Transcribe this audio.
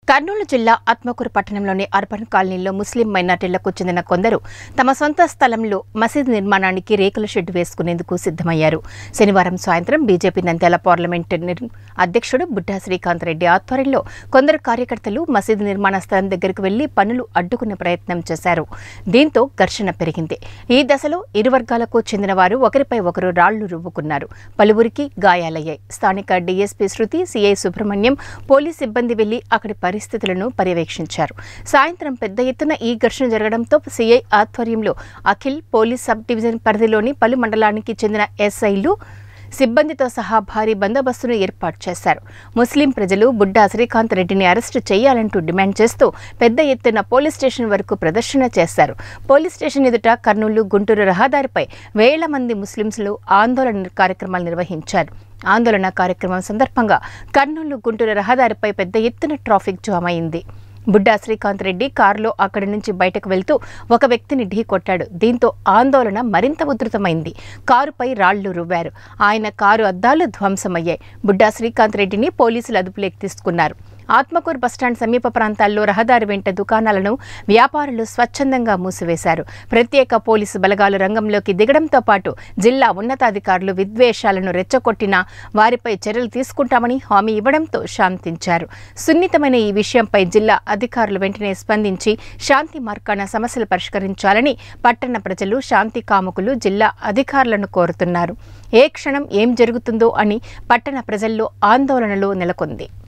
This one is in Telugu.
కర్నూలు జిల్లా ఆత్మకూరు పట్టణంలోని అర్బన్ కాలనీలో ముస్లిం మైనార్టీలకు చెందిన కొందరు తమ సొంత స్థలంలో మసీదు నిర్మాణానికి రేకుల షెడ్ వేసుకునేందుకు సిద్ధమయ్యారు శనివారం సాయంత్రం బీజేపీ నంద్యాల పార్లమెంటు నిర్- అధ్యక్షుడు బుడ్డా శ్రీకాంత్ రెడ్డి ఆధ్వర్యంలో కొందరు కార్యకర్తలు మసీదు నిర్మాణ స్థలం దగ్గరకు వెళ్లి పనులు అడ్డుకునే ప్రయత్నం చేశారు దీంతో ఘర్షణ పెరిగింది ఈ దశలో ఇరు వర్గాలకు చెందిన వారు ఒకరిపై ఒకరు రాళ్లు రువ్వుకున్నారు పలువురికి గాయాలయ్యాయి స్థానిక DSP Shruti CI Subrahmanyam police సిబ్బంది వెళ్లి అక్కడి పరిస్థితులను పర్యవేక్షించారు సాయంత్రం పెద్ద ఎత్తున ఈ ఘర్షణ జరగడంతో సిఐ ఆధ్వర్యంలో అఖిల్ పోలీస్ సబ్ డివిజన్ పరిధిలోని పలు మండలానికి చెందిన ఎస్ఐలు సిబ్బందితో సహా భారీ బందోబస్తును ఏర్పాటు చేశారు ముస్లిం ప్రజలు బుడ్డా శ్రీకాంత్ రెడ్డిని అరెస్టు చేయాలంటూ డిమాండ్ చేస్తూ పెద్ద ఎత్తున పోలీస్ స్టేషన్ వరకు ప్రదర్శన చేశారు పోలీస్ స్టేషన్ ఎదుట కర్నూలు గుంటూరు రహదారిపై వేల మంది ముస్లింలు ఆందోళన కార్యక్రమాలు నిర్వహించారు ఆందోళన కార్యక్రమం సందర్భంగా కర్నూలు గుంటూరు రహదారిపై పెద్ద ఎత్తున ట్రాఫిక్ జామ్ అయింది బుడ్డా శ్రీకాంత్ రెడ్డి కారులో అక్కడి నుంచి బయటకు వెళ్తూ ఒక వ్యక్తిని ఢీ కొట్టాడు దీంతో ఆందోళన మరింత ఉధృతమైంది కారుపై రాళ్లు రువ్వారు ఆయన కారు అద్దాలు ధ్వంసమయ్యాయి బుడ్డా శ్రీకాంత్ రెడ్డిని పోలీసులు అదుపులోకి తీసుకున్నారు ఆత్మకూరు బస్టాండ్ సమీప ప్రాంతాల్లో రహదారి వెంట దుకాణాలను వ్యాపారులు స్వచ్ఛందంగా మూసివేశారు ప్రత్యేక పోలీసు బలగాలు రంగంలోకి దిగడంతో పాటు జిల్లా ఉన్నతాధికారులు విద్వేషాలను రెచ్చగొట్టినా వారిపై చర్యలు తీసుకుంటామని హామీ ఇవ్వడంతో శాంతించారు సున్నితమైన ఈ విషయంపై జిల్లా అధికారులు వెంటనే స్పందించి శాంతి మార్గాన సమస్యలు పరిష్కరించాలని పట్టణ ప్రజలు శాంతి కాముకులు జిల్లా అధికారులను కోరుతున్నారు ఏ క్షణం ఏం జరుగుతుందో అని పట్టణ ప్రజల్లో ఆందోళనలో నెలకొంది